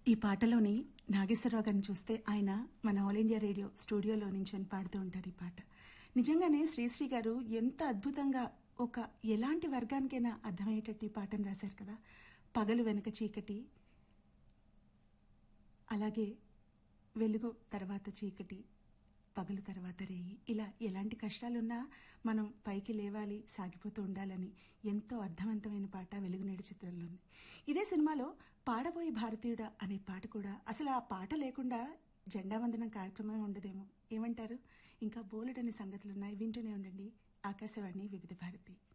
ఈ పాటలోని నాగేశ్వరరావు గారిని చూస్తే ఆయన మన ఆల్ ఇండియా రేడియో స్టూడియోలో నుంచి పాడుతూ ఉంటారు ఈ పాట నిజంగానే శ్రీశ్రీ గారు ఎంత అద్భుతంగా ఒక ఎలాంటి వర్గానికైనా అర్థమయ్యేటట్టు ఈ పాటను రాశారు కదా పగలు వెనక చీకటి అలాగే వెలుగు తర్వాత చీకటి పగలు తర్వాత రేయి ఇలా ఎలాంటి కష్టాలున్నా మనం పైకి లేవాలి సాగిపోతూ ఉండాలని ఎంతో అర్థవంతమైన పాట వెలుగునేడు చిత్రంలో ఉంది ఇదే సినిమాలో పాడబోయే భారతీయుడా అనే పాట కూడా అసలు ఆ పాట లేకుండా జెండా వందనం కార్యక్రమం ఉండదేమో ఏమంటారు ఇంకా బోలెడని సంగతులున్నాయి వింటూనే ఉండండి ఆకాశవాణి వివిధ భారతి